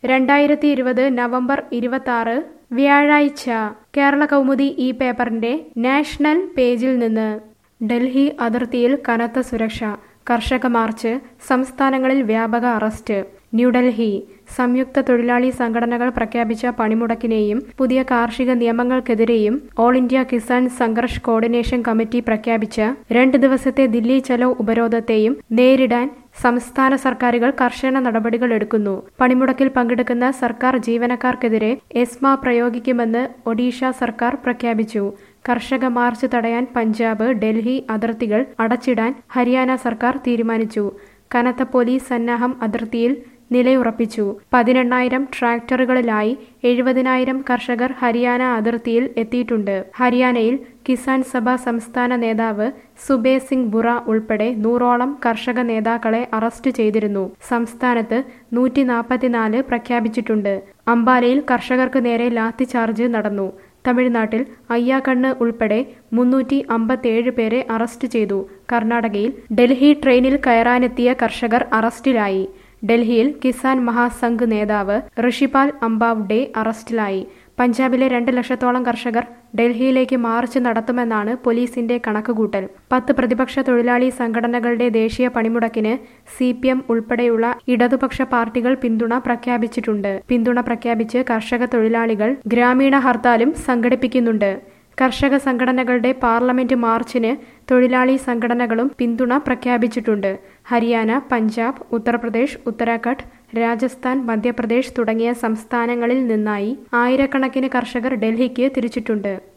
രണ്ടായിരത്തി ഇരുപത് നവംബർ ഇരുപത്തി വ്യാഴാഴ്ച കേരള കൗമുദി ഈ പേപ്പറിന്റെ നാഷണൽ പേജിൽ നിന്ന് ഡൽഹി അതിർത്തിയിൽ കനത്ത സുരക്ഷ കർഷക മാർച്ച് സംസ്ഥാനങ്ങളിൽ വ്യാപക അറസ്റ്റ് ന്യൂഡൽഹി സംയുക്ത തൊഴിലാളി സംഘടനകൾ പ്രഖ്യാപിച്ച പണിമുടക്കിനെയും പുതിയ കാർഷിക നിയമങ്ങൾക്കെതിരെയും all India Kisan Sangharsh coordination committee പ്രഖ്യാപിച്ച രണ്ട് ദിവസത്തെ ദില്ലി ചലോ ഉപരോധത്തെയും നേരിടാൻ സംസ്ഥാന സർക്കാരുകൾ കർശന നടപടികൾ എടുക്കുന്നു പണിമുടക്കിൽ പങ്കെടുക്കുന്ന സർക്കാർ ജീവനക്കാർക്കെതിരെ എസ്മ പ്രയോഗിക്കുമെന്ന് ഒഡീഷ സർക്കാർ പ്രഖ്യാപിച്ചു കർഷക മാർച്ച് തടയാൻ പഞ്ചാബ് ഡൽഹി അതിർത്തികൾ അടച്ചിടാൻ ഹരിയാന സർക്കാർ തീരുമാനിച്ചു കനത്ത പോലീസ് സന്നാഹം അതിർത്തിയിൽ നിലയുറപ്പിച്ചു പതിനെണ്ണായിരം ട്രാക്ടറുകളിലായി എഴുപതിനായിരം കർഷകർ ഹരിയാന അതിർത്തിയിൽ എത്തിയിട്ടുണ്ട് ഹരിയാനയിൽ കിസാൻ സഭ സംസ്ഥാന നേതാവ് സുബേ സിംഗ് ബുറ ഉൾപ്പെടെ നൂറോളം കർഷക നേതാക്കളെ അറസ്റ്റ് ചെയ്തിരുന്നു സംസ്ഥാനത്ത് നൂറ്റി നാൽപ്പത്തിനാല് പ്രഖ്യാപിച്ചിട്ടുണ്ട് അംബാലയിൽ കർഷകർക്ക് നേരെ ലാത്തിചാർജ് നടന്നു തമിഴ്നാട്ടിൽ അയ്യാക്കണ്ണ് ഉൾപ്പെടെ മുന്നൂറ്റി അമ്പത്തേഴ് പേരെ അറസ്റ്റ് ചെയ്തു കർണാടകയിൽ ഡൽഹി ട്രെയിനിൽ കയറാനെത്തിയ കർഷകർ അറസ്റ്റിലായി ഡൽഹിയിൽ കിസാൻ മഹാസംഘ് നേതാവ് ഋഷിപാൽ അംബാവ്ഡെ അറസ്റ്റിലായി പഞ്ചാബിലെ രണ്ട് ലക്ഷത്തോളം കർഷകർ ഡൽഹിയിലേക്ക് മാർച്ച് നടത്തുമെന്നാണ് പോലീസിന്റെ കണക്കുകൂട്ടൽ പത്ത് പ്രതിപക്ഷ തൊഴിലാളി സംഘടനകളുടെ ദേശീയ പണിമുടക്കിന് സി പി എം ഉൾപ്പെടെയുള്ള ഇടതുപക്ഷ പാർട്ടികൾ പിന്തുണ പ്രഖ്യാപിച്ചിട്ടുണ്ട് പിന്തുണ പ്രഖ്യാപിച്ച് കർഷക തൊഴിലാളികൾ ഗ്രാമീണ ഹർത്താലും സംഘടിപ്പിക്കുന്നുണ്ട് കർഷക സംഘടനകളുടെ പാർലമെന്റ് മാർച്ചിന് തൊഴിലാളി സംഘടനകളും പിന്തുണ പ്രഖ്യാപിച്ചിട്ടുണ്ട് ഹരിയാന പഞ്ചാബ് ഉത്തർപ്രദേശ് ഉത്തരാഖണ്ഡ് രാജസ്ഥാൻ മധ്യപ്രദേശ് തുടങ്ങിയ സംസ്ഥാനങ്ങളിൽ നിന്നായി ആയിരക്കണക്കിന് കർഷകർ ഡൽഹിക്ക് തിരിച്ചിട്ടുണ്ട്